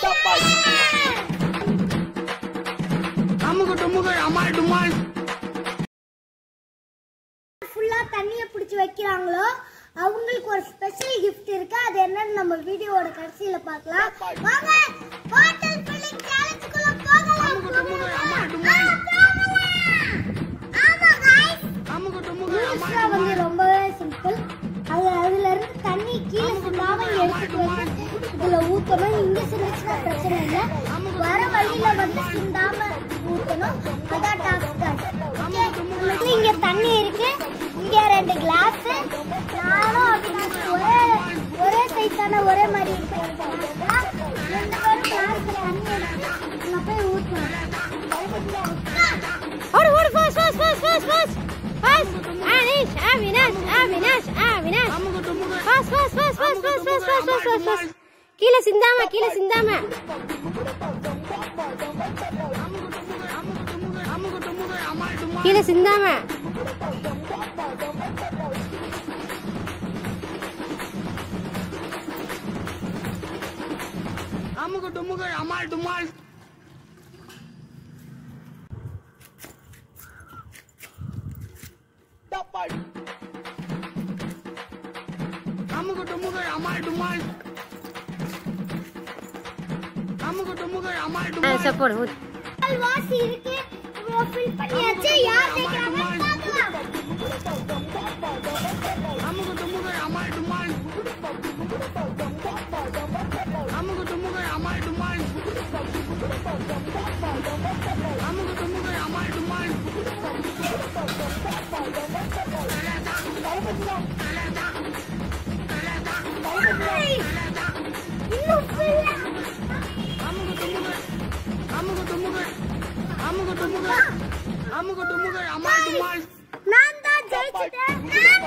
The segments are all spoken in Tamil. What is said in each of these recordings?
அமுகு டுமுகு அமால் டுமால் ஃபுல்லா தண்ணிய பிடிச்சி வைக்கிறாங்களோ அவங்களுக்கு ஒரு ஸ்பெஷல் gift இருக்கு அது என்னன்னு நம்ம வீடியோவோட கடைசியில பார்க்கலாம் வாங்க பாட்டில் ஃபில்லிங் சேலஞ்சுக்குள்ள போகலாம் அமுகு டுமுகு அமால் ஆ, டுமால் போகலாம். ஆமா guys அமுகு டுமுகு அமால் ரூல்ஸ்லாம் வந்து ரொம்பவே சிம்பிள் அது அதுல இருந்து தண்ணி கீழே சிந்தாம எடுத்துட்டு வந்து இதுல ஊத்தணும் இங்க சிந்துச்சுன்னா பிரச்சனை இல்லை வர வழியில வந்து சிந்தாம ஊத்தணும் அதான் டாஸ்க் உங்களுக்கு இங்க தண்ணி இருக்கு இங்க ரெண்டு கிளாஸ் நானும் அவினாஷ் ஒரே ஒரே சைஸான ஒரே மாதிரி இருக்கு ரெண்டு பேரும் கிளாஸ் தண்ணி எடுத்து இங்க போய் ஊத்தணும் ஓடு ஓடு fast fast fast fast fast fast Anish Avinash Avinash Avinash அமுகு டுமுகு fast fast fast fast fast fast fast fast fast fast கீழே சிந்தாம கீழே சிந்தாம அமுகு டுமுகு அமால் டுமால் கீழே சிந்தாம அமுகு டுமுகு அமால் டுமால் அமுகு டுமுகு அமால் டுமால் அமுகு டுமுகு அமால் டுமால் சப்போர்ட் ஊத் பால் வாசி இருக்கு இவ்வளோ ஃபில் பண்ணியாச்சு யார் ஜெயிக்கிறாங்கன்னு பார்க்கலாம் அமுகு டுமுகு அமால் டுமால் அமுகு டுமுகு அமால் டுமால் அமுகு டுமுகு அமால் டுமால் இன்னும் full ஆ. அமுகு டுமுகு அமுகு டுமுகு அமுகு டுமுகு அமுகு டுமுகு அமால் டுமால் நான் தான் ஜெயிச்சிட்டேன்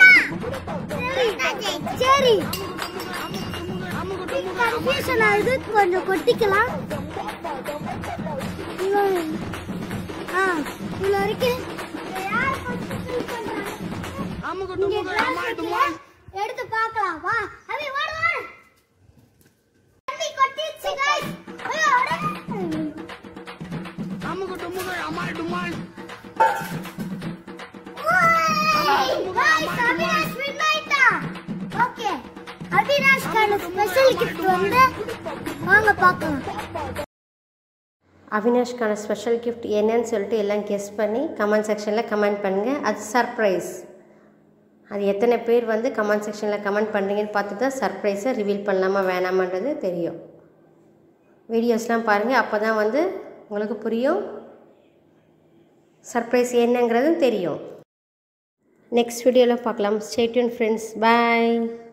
சரி சரி அமுகு டுமுகு கன்ஃபியூஷன் ஆகுது கொஞ்சம் கொட்டிக்கலாம் இவ்வளோ- ஆ இவ்வளோ இருக்கு யார் first fill பண்றாங்க? அமுகு இங்க டுமுகு glass அமால் இருக்குல்ல? டுமால் எடுத்து பார்க்கலாம் வா அபி வாடு வாடு தண்ணி கொட்டிடுச்சு guys ஐயோ அட. அமுகு டுமுகு அமால் டுமால் Guys, அவினாஷ் win ஆயிட்டான். Okay. அவினாஷ்கான ஸ்பெஷல் கிஃப்ட் வந்து வாங்க பார்க்கலாம் அவினாஷ்கான ஸ்பெஷல் கிஃப்ட் என்னன்னு சொல்லிட்டு எல்லாம் கெஸ் பண்ணி கமெண்ட் செக்ஷனில் கமெண்ட் பண்ணுங்கள் அது சர்ப்ரைஸ் அது எத்தனை பேர் வந்து கமெண்ட் செக்ஷனில் கமெண்ட் பண்ணுறீங்கன்னு பார்த்து தான் சர்ப்ரைஸை ரிவீல் பண்ணலாமா வேணாமான்றது தெரியும் வீடியோஸ்லாம் பாருங்கள் அப்போ தான் வந்து உங்களுக்கு புரியும் சர்ப்ரைஸ் என்னங்கிறதும் தெரியும் நெக்ஸ்ட் வீடியோவில் பார்க்கலாம் ஸ்டேட்யூன் ஃப்ரெண்ட்ஸ் பாய்